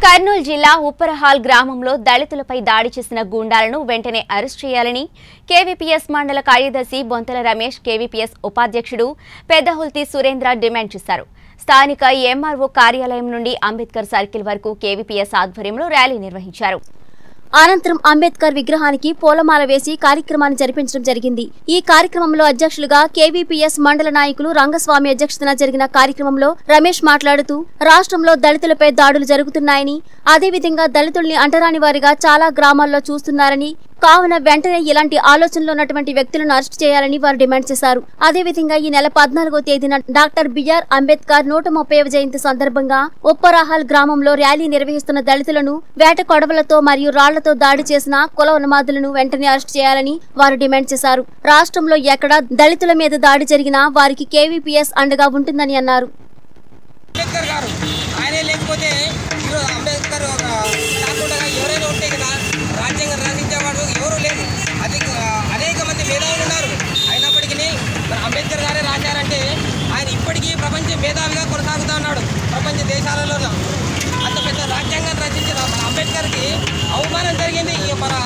కర్నూలు జిల్లా ఉప్పరహాల్ గ్రామంలో దళితులపై దాడి చేసిన గూండాలను వెంటనే అరెస్ట్ చేయాలని కేవీపీఎస్ మండల కార్యదర్శి బొంతల రమేష్ కేవీపీఎస్ ఉపాధ్యక్షుడు పెద్దహుల్తి సురేంద్ర డిమాండ్ చేశారు స్థానిక ఎంఆర్ఓ కార్యాలయం నుండి అంబేద్కర్ సర్కిల్ వరకు కేవీపీఎస్ ఆధ్వర్యంలో ర్యాలీ నిర్వహించారు అనంతరం అంబేద్కర్ విగ్రహానికి పూలమాల వేసి కార్యక్రమాన్ని జరిపించడం జరిగింది ఈ కార్యక్రమంలో అధ్యక్షులుగా కేవీపీఎస్ మండల నాయకులు రంగస్వామి అధ్యక్షతన జరిగిన కార్యక్రమంలో రమేష్ మాట్లాడుతూ రాష్ట్రంలో దళితులపై దాడులు జరుగుతున్నాయని అదేవిధంగా దళితుల్ని అంటరాని వారిగా చాలా గ్రామాల్లో చూస్తున్నారని కావున వెంటనే ఇలాంటి ఆలోచనలో ఉన్నటువంటి వ్యక్తులను అరెస్ట్ చేయాలని వారు డిమాండ్ చేశారు అదేవిధంగా ఈ నెల పద్నాలుగో తేదీన డాక్టర్ బిఆర్ అంబేద్కర్ నూట ముప్పైవ జయంతి సందర్భంగా ఉప్పరాహల్ గ్రామంలో ర్యాలీ నిర్వహిస్తున్న దళితులను వేట కొడవలతో మరియు రాళ్లతో దాడి చేసిన కుల ఉన్మాదులను వెంటనే అరెస్ట్ చేయాలని వారు డిమాండ్ చేశారు రాష్ట్రంలో ఎక్కడ దళితుల మీద దాడి జరిగినా వారికి కేవీపీఎస్ అండగా ఉంటుందని అన్నారు అంబేద్కర్ గారు ఆయనే లేకపోతే ఈరోజు అంబేద్కర్ ఒక కాకుండా ఎవరైనా ఉంటే కదా రాజ్యాంగం రచించేవాడు ఎవరు లేదు అది అనేక మంది మేధావులు ఉన్నారు అయినప్పటికీ మరి అంబేద్కర్ గారే రాశారంటే ఆయన ఇప్పటికీ ప్రపంచ మేధావిగా కొనసాగుతూ ఉన్నాడు ప్రపంచ దేశాలలో అంత పెద్ద రాజ్యాంగాన్ని రచించిన మన అంబేద్కర్కి అవమానం జరిగింది ఈ మన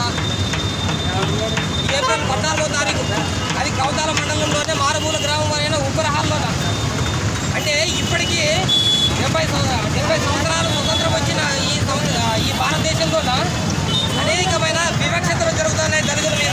ఏప్రిల్ పద్నాలుగో తారీఖు అది కౌతాల మండలంలోనే మారుమూల గ్రామం అయిన ఉప్పరహాల్లోన అంటే ఇప్పటికీ డెబ్బై సంవ- డెబ్బై సంవత్సరాలు స్వతంత్రం వచ్చిన ఈ సంవ- ఈ భారతదేశంలో అనేకమైన వివక్షతలు జరుగుతున్నాయి దళితుల మీద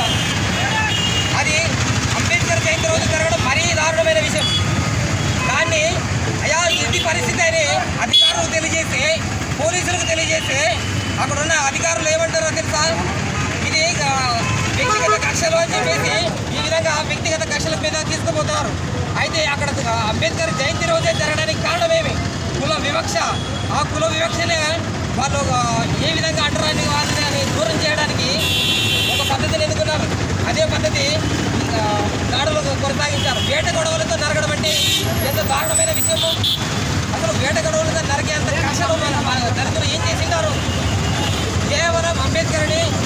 అది అంబేద్కర్ జయంతి రోజు జరగడం మరీ దారుణమైన విషయం దాన్ని అయా ఇది పరిస్థితి అని అధికారులకు తెలియజేసి పోలీసులకు తెలియజేసి అక్కడ ఉన్న అధికారులు ఏమంటారో తెలుసా ఇది ఆ, వ్యక్తిగత కక్షలు అని చెప్పేసి ఈ విధంగా వ్యక్తిగత కక్షల మీద తీసుకుపోతున్నారు అయితే అక్కడ ఆ, అంబేద్కర్ జయంతి రోజే జరగడానికి కారణమేమి కుల వివక్ష ఆ కుల వివక్షనే వాళ్ళు ఆ, ఏ విధంగా అంటరాని వారిని అని దూరం చేయడానికి ఒక పద్ధతిని ఎన్నుకున్నారు అదే పద్ధతి ఆ, దాడులు కొనసాగించారు వేట గొడవలతో నరగడం అంటే ఎంత దారుణమైన విషయము అసలు వేట గొడవలతో నరికే అంత కష్టం మన మన దళితులు ఏం చేసింటారు కేవలం అంబేద్కర్ని